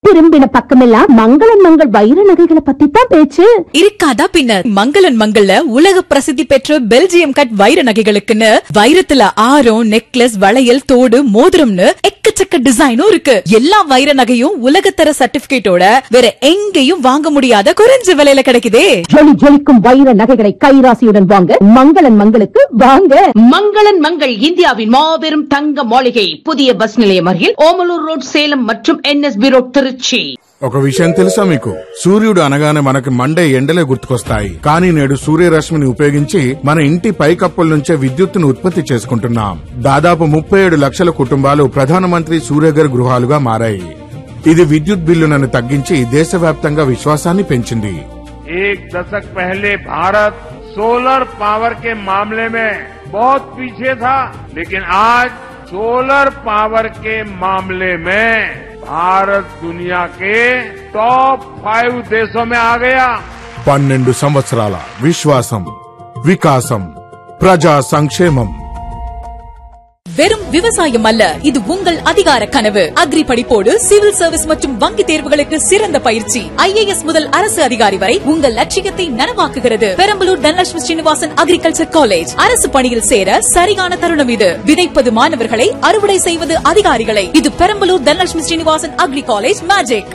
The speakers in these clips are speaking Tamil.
திரும்பின பக்கமெல்லாம் மங்களன் மங்கள் வைர நகைகளை பத்தி தான் பேச்சு இருக்காதா பின்ன மங்களன் மங்கள்ல உலக பிரசித்தி பெற்ற பெல்ஜியம் கட் வைர நகைகளுக்குன்னு வைரத்துல ஆரம் நெக்லஸ் வளையல் தோடு மோதிரம்னு எக்கச்சக்க டிசைனும் இருக்கு எல்லா வைர நகையும் உலகத்தர சர்டிபிகேட்டோட வேற எங்கேயும் வாங்க முடியாத குறைஞ்ச விலையில கிடைக்குதே ஜொலி ஜொலிக்கும் வைர நகைகளை கைராசியுடன் வாங்க மங்களன் மங்களுக்கு வாங்க மங்களன் மங்கள் இந்தியாவின் மாபெரும் தங்க மாளிகை புதிய பஸ் நிலையம் அருகில் ஓமலூர் ரோட் சேலம் மற்றும் என்எஸ்பி ரோட் திருச்சி ఒక విషయం తెలుసా మీకు సూర్యుడు అనగానే మనకి మండే ఎండలే గుర్తుకొస్తాయి కానీ నేడు సూర్యరశ్మిని ఉపయోగించి మన ఇంటి పైకప్పుల నుంచే విద్యుత్తును ఉత్పత్తి చేసుకుంటున్నాం దాదాపు ముప్పై ఏడు లక్షల కుటుంబాలు ప్రధానమంత్రి సూర్యఘర్ గృహాలుగా మారాయి ఇది విద్యుత్ బిల్లులను తగ్గించి దేశవ్యాప్తంగా విశ్వాసాన్ని పెంచింది एक दशक पहले भारत सोलर पावर के मामले में बहुत पीछे था लेकिन आज सोलर पावर के मामले में भारत दुनिया के टॉप फाइव देशों में आ गया పన్నెండు సంవత్సరాల విశ్వాసం వికాసం ప్రజా సంక్షేమం வெறும் விவசாயம் அல்ல இது உங்கள் அதிகார கனவு அக்ரி படிப்போடு சிவில் சர்வீஸ் மற்றும் வங்கி தேர்வுகளுக்கு சிறந்த பயிற்சி ஐஏஎஸ் முதல் அரசு அதிகாரி வரை உங்கள் லட்சியத்தை நனவாக்குகிறது பெரம்பலூர் தனலட்சுமி ஸ்ரீனிவாசன் அக்ரிகல்ச்சர் காலேஜ் அரசு பணியில் சேர சரியான தருணம் இது விதைப்பது மாணவர்களை அறுவடை செய்வது அதிகாரிகளை இது Perambalur Dhanalakshmi Srinivasan agri college magic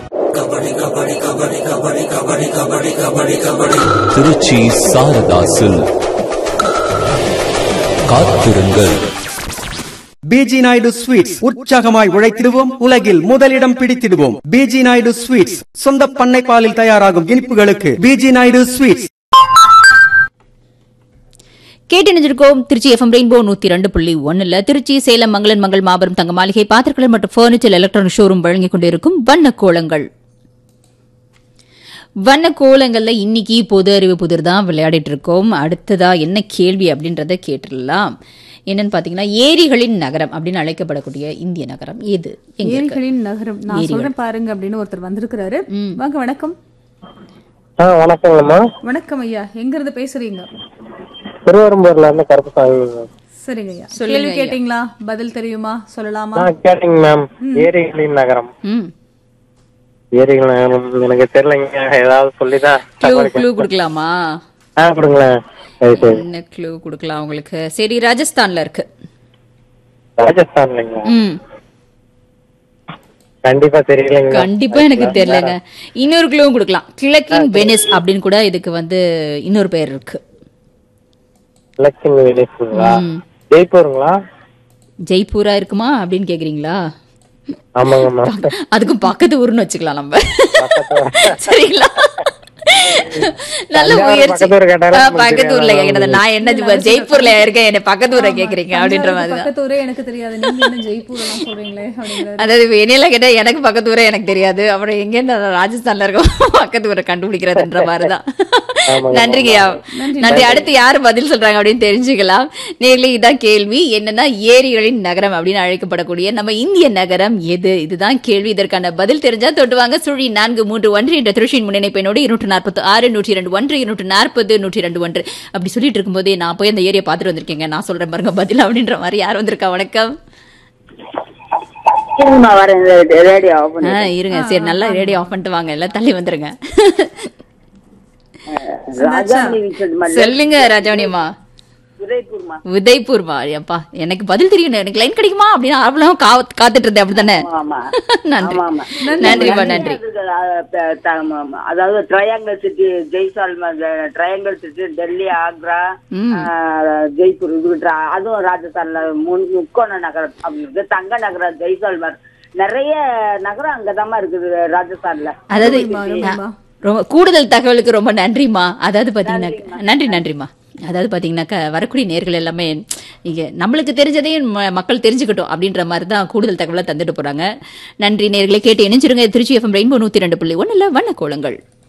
Trichy Sarada silk காத்திருங்கள் பிஜி நாயுடு ஸ்வீட்ஸ் உற்சாகமாய் உழைத்திடுவோம் உலகில் முதலிடம் பிடித்திடுவோம் பிஜி நாயுடு ஸ்வீட்ஸ் சொந்த பண்ணை பாலில் தயாராகும் இனிப்புகளுக்கு பிஜி நாயுடு ஸ்வீட்ஸ் கேட்டு நினைஞ்சிருக்கோம் திருச்சி எஃப்எம் ரெயின்போ நூத்தி ரெண்டு புள்ளி ஒண்ணுல திருச்சி சேலம் மங்களன் மங்கள் மாபெரும் தங்க மாளிகை பாத்திரக்கலர் மற்றும் பர்னிச்சர் எலக்ட்ரானிக் ஷோரூம் வழங்கிக் கொண்டிருக்கும் வண்ண கோலங்கள் வண்ண கோலங்கள்ல இன்னைக்கு பொது அறிவு புதிர் தான் விளையாடிட்டு இருக்கோம் அடுத்ததா என்ன கேள்வி அப்படின்றத கேட்டுடலாம் என்னன்னு பாத்தீங்கன்னா ஏரிகளின் நகரம் அப்படின்னு அழைக்கப்படக்கூடிய இந்திய நகரம் எது எங்க இருக்கு? ஏரிகளின் நகரம் நான் ஏரிகள். சொல்றேன் பாருங்க அப்படின்னு ஒருத்தர் வந்திருக்கிறாரு வாங்க வணக்கம் ஆ வணக்கங்கம்மா வணக்கம் ஐயா எங்க இருந்து பேசுறீங்க திருவரம்பூர்ல இருந்து கருப்புசாமி சரிங்க ஐயா சொல்லுங்க கேள்வி ஐயா. கேட்டீங்களா பதில் தெரியுமா சொல்லலாமா ஆ கேட்டீங்க மேம் ஏரிகளின் நகரம் ம் ஏரிகள் நகரம் எனக்கு தெரியலைங்க ஏதாவது சொல்லிதான் க்ளூ க்ளூ கொடுக்கலாமா ஆ கொடுங்களேன் சரி சரி என்ன க்ளூ கொடுக்கலாம் உங்களுக்கு சரி ராஜஸ்தான்ல இருக்கு ராஜஸ்தான்லங்களா ம் கண்டிப்பா தெரியலைங்க கண்டிப்பா எனக்கு தெரியலங்க இன்னொரு க்ளூவும் கொடுக்கலாம் கிழக்கின் வெனிஸ் அப்படின்னு கூட இதுக்கு வந்து இன்னொரு பெயர் இருக்கு லட்சுமி விலேஜுங்களா ம். ஜெய்ப்பூருங்களா ஜெய்ப்பூரா இருக்குமா அப்படின்னு கேக்குறீங்களா ஆமாங்க மேம் அதுக்கும் பக்கத்து ஊர்னு வச்சுக்கலாம் நம்ம சரிங்களா நல்ல தஞ்சாவூர் முயற்சி பக்கத்து ஊர் கேட்டாலே ஆ, நமக்கு பக்கத்து ஊர்ல தெரியாதா கேக்குறது நான் என்ன இப்ப ஜெய்ப்பூர்ல இருக்கேன் என்ன பக்கத்து ஊரை கேக்குறீங்க அப்படின்ற மாதிரி தான் பக்கத்து ஊரே எனக்கு தெரியாது நீங்க என்ன ஜெய்ப்பூர் எல்லாம் சொல்றீங்களே அப்படிங்கிறாரு அதாவது இப்ப என்னையெல்லாம் கேட்டா எனக்கு பக்கத்து ஊரே எனக்கு தெரியாது அப்புறம் எங்க நான் ராஜஸ்தான்ல இருக்க பக்கத்து ஊரை கண்டுபிடிக்கிறதுன்ற மாதிரிதான் ஆமாங்க, நன்றிங்கய்யா நன்றி அடுத்து யாரு பதில் சொல்றாங்க அப்படின்னு தெரிஞ்சுக்கலாம் நேர்ல இதான் கேள்வி என்னன்னா ஏரிகளின் நகரம் அப்படின்னு அழைக்கப்படக்கூடிய நம்ம இந்திய நகரம் எது இதுதான் கேள்வி இதற்கான பதில் தெரிஞ்சா தொட்டுவாங்க சுழி நான்கு மூன்று ஒன்று என்ற திருச்சியின் முன்னிணைப்பினோடு இருநூற்று நாற்பத்தி ஆறு நூற்றி ரெண்டு ஒன்று இருநூற்று நாற்பது நூற்றி ரெண்டு ஒன்று அப்படி சொல்லிட்டு இருக்கும்போதே நான் போய் அந்த ஏரியா பார்த்துட்டு வந்திருக்கேங்க நான் சொல்றேன் பாருங்க பதில் அப்படின்ற மாதிரி யார் வந்திருக்கா வணக்கம் வரேன் ரேடியோ ஆஃப் ஆ, இருங்க சரி நல்லா ரேடியோ ஆஃப் பண்ணிட்டு வாங்க எல்லாம் தள்ளி வந்துருங்க ராஜாமணி வீட்டு மல்லி சொல்லுங்க ராஜாவணியம்மா உதய்பூர்மா உதய்பூர்மா அப்பா எனக்கு பதில் தெரியும் எனக்கு லைன் கிடைக்குமா அப்படின்னு அவ்வளவு காத்துட்டு இருந்தேன் அப்படித்தானே ஆமா நன்றி ஆமா, ஆமா. நன்றிப்பா நன்றி அதுக்கு, அஹ், த- த- அதாவது triangle city Jaisalmer triangle city Delhi Agra hmm. Ah, Jaipur இது ட்ரா- அதுவும் ராஜஸ்தான்ல முன் முக்கோண நகரம் அப்படி இருக்கு தங்க நகரம் ஜெய்சால்மர் நிறைய நகரம் அங்கதாம்மா இருக்குது ராஜஸ்தான்ல அதாவது ரொம்பமா, ரொம்பமா. ரொம்ப கூடுதல் தகவலுக்கு ரொம்ப நன்றிமா அதாவது பாத்தீங்கன்னா நன்றி நன்றிமா அதாவது பாத்தீங்கன்னாக்கா வரக்கூடிய நேர்கள் எல்லாமே இங்க நம்மளுக்கு தெரிஞ்சதையும் ம- மக்கள் தெரிஞ்சுக்கட்டும் அப்படின்ற மாதிரி தான் கூடுதல் தகவலை தந்துட்டு போறாங்க நன்றி நேர்களை கேட்டு இணைஞ்சிருங்க திருச்சி எஃப்எம் ரெயின்போ நூத்தி ரெண்டு புள்ளி ஒண்ணுல வண்ண கோலங்கள்